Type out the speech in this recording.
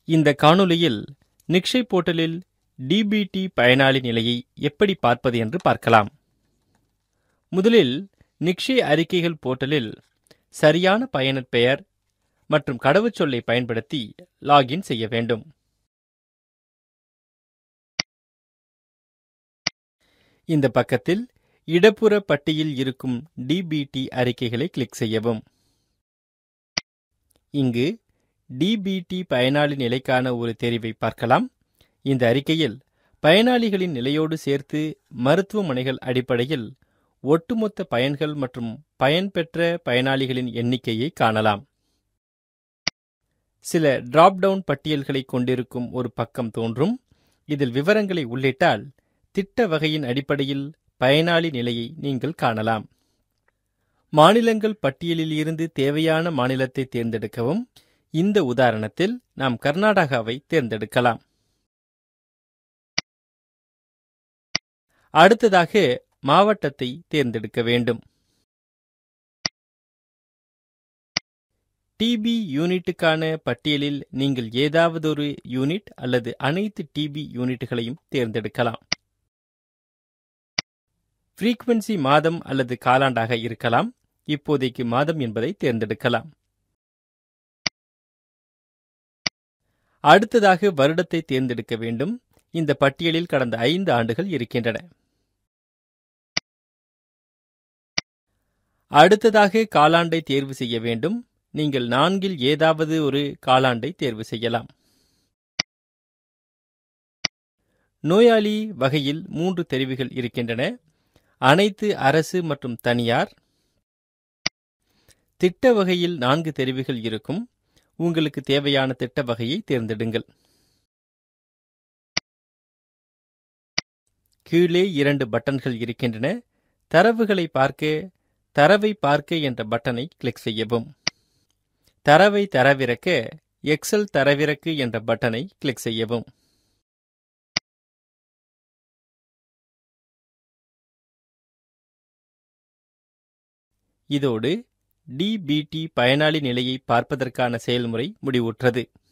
இந்த காணொளியில் நிக்ஷை போர்ட்டலில் டிபிடி பயனாளி நிலையை எப்படி பார்ப்பது என்று பார்க்கலாம் முதலில் நிக்ஷை அறிக்கைகள் போர்ட்டலில் சரியான பயனர் பெயர் மற்றும் கடவுச்சொல்லை பயன்படுத்தி லாகின் செய்ய வேண்டும் இந்த பக்கத்தில் இடப்புற பட்டியில் இருக்கும் டிபிடி அறிக்கைகளை கிளிக் செய்யவும் இங்கு டிபிடி பயனாளி நிலைக்கான ஒரு தெரிவை பார்க்கலாம் இந்த அறிக்கையில் பயனாளிகளின் நிலையோடு சேர்த்து மருத்துவமனைகள் அடிப்படையில் ஒட்டுமொத்த பயன்கள் மற்றும் பயன்பெற்ற பயனாளிகளின் எண்ணிக்கையை காணலாம் சில டிராப் டவுன் பட்டியல்களை கொண்டிருக்கும் ஒரு பக்கம் தோன்றும் இதில் விவரங்களை உள்ளிட்டால் திட்ட வகையின் அடிப்படையில் பயனாளி நிலையை நீங்கள் காணலாம் மாநிலங்கள் பட்டியலில் இருந்து தேவையான மாநிலத்தை தேர்ந்தெடுக்கவும் இந்த உதாரணத்தில் நாம் கர்நாடகாவை தேர்ந்தெடுக்கலாம் அடுத்ததாக மாவட்டத்தை தேர்ந்தெடுக்க வேண்டும் டிபி யூனிட்டுக்கான பட்டியலில் நீங்கள் ஏதாவதொரு யூனிட் அல்லது அனைத்து டிபி யூனிட்டுகளையும் தேர்ந்தெடுக்கலாம் ஃப்ரீக்வன்சி மாதம் அல்லது காலாண்டாக இருக்கலாம் இப்போதைக்கு மாதம் என்பதை தேர்ந்தெடுக்கலாம் அடுத்ததாக வருடத்தை தேர்ந்தெடுக்க வேண்டும் இந்த பட்டியலில் கடந்த ஐந்து ஆண்டுகள் இருக்கின்றன அடுத்ததாக காலாண்டை தேர்வு செய்ய வேண்டும் நீங்கள் நான்கில் ஏதாவது ஒரு காலாண்டை தேர்வு செய்யலாம் நோயாளி வகையில் மூன்று தெரிவுகள் இருக்கின்றன அனைத்து அரசு மற்றும் தனியார் திட்ட வகையில் நான்கு தெரிவுகள் இருக்கும் உங்களுக்கு தேவையான திட்ட வகையை தேர்ந்தெடுங்கள் கீழே இரண்டு பட்டன்கள் இருக்கின்றன தரவுகளை பார்க்க தரவை பார்க்க என்ற பட்டனை கிளிக் செய்யவும் தரவை தரவிறக்க எக்ஸல் தரவிறக்கு என்ற பட்டனை கிளிக் செய்யவும் இதோடு டிபிடி பயனாளி நிலையை பார்ப்பதற்கான செயல்முறை முடிவுற்றது